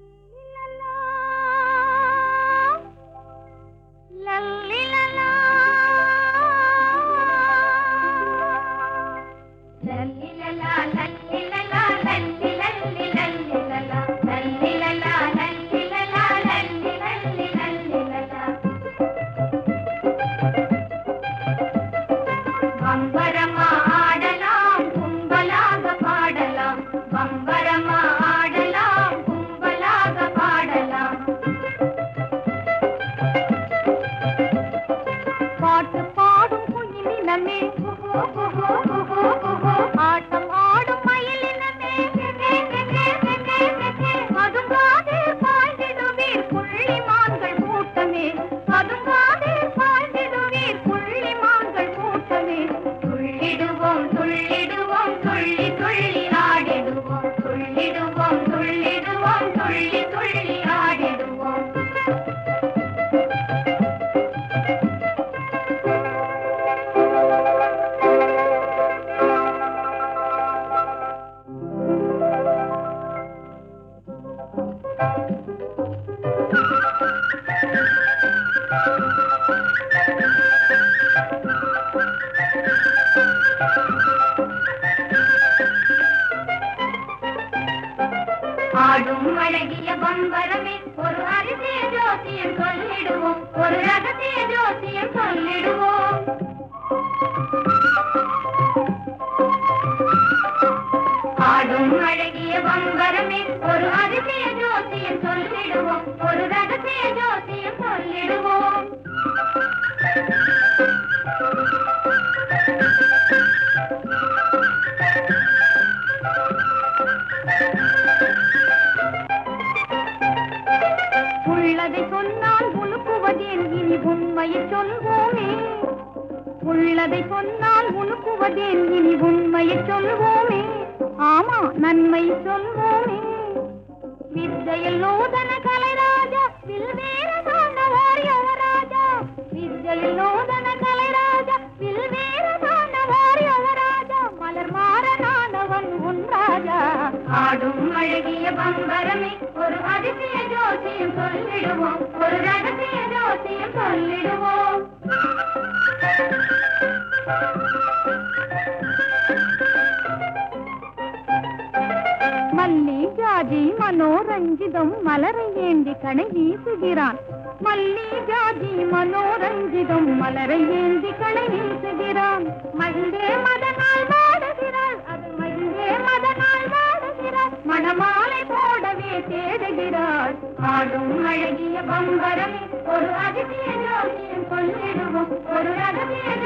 பம்பரமா ஆடலாம் கும்பலாக பாடலாம் பம்பரமா ஆடலாம் கும்பலாக பாடலாம் பாட்டு பாடும் குயிலினமே ஆட்டம் ஆடும் மயிலினமே பதுங்காதே பாய்ந்திடுவீர் புள்ளிமான்கள் கூட்டமே பதுங்காதே பாய்ந்திடுவீர் புள்ளிமான்கள் கூட்டமே துள்ளிடுவோம் துள்ளிடுவோம் துள்ளி துள்ளி ஆடிடுவோம் துள்ளிடுவோம் துள்ளிடுவோம் துள்ளி துள்ளி ஆடிடுவோம் ஆடும் அழகிய பம்பரமே ஒரு அரிசிய ஜோசியம் சொல்லிடுவோம் ஒரு ரகசிய ஜோசியம் சொல்லிடுவோம் ஆடும் அழகிய பம்பரமே ஒரு அதிசய ஜோசியம் சொல்லிடுவோம் ஒரு ரகசிய ஜோசியம் சொல்லிடுவோம் உள்ளதை சொன்னால் உழுக்குவதேன் இனி உண்மையை சொல்வோமே உள்ளதை சொன்னால் உழுக்குவதேன் இனி உண்மையை சொல்வோமே ஆமா நன்மை சொல்வோமே வித்தையில் நூதன கலைராஜா வில்வேர தாண்டவார் யுவராஜா வித்தையில் நூதன கலைராஜா வில்வேர தாண்டவார் யுவராஜா மலர் மாறனானவன் உன் ராஜா ஆடும் அழகிய பம்பரமே ஒரு அதிசய ஜோசியம் சொல்லிடுவோம் ஒரு ரகசிய ஜோசியம் சொல்லிடுவோம் மல்லி ஜாதி மனோரஞ்சிதம் மலரை ஏந்தி கடை வீசுகிறான் மல்லி ஜாதி மனோரஞ்சிதம் மலரை ஏந்தி கடை வீசுகிறான் மகிழ்ந்தே மதனால் வாடுகிறாள் அது மகிழ்ந்தே மதனால் வாடுகிறாள் மணமாலை போடவே தேடுகிறாள் ஆடும் அழகிய பம்பரமே ஒரு அதிசய ஜோசியம் சொல்லிடுவோம் ஒரு ரகசிய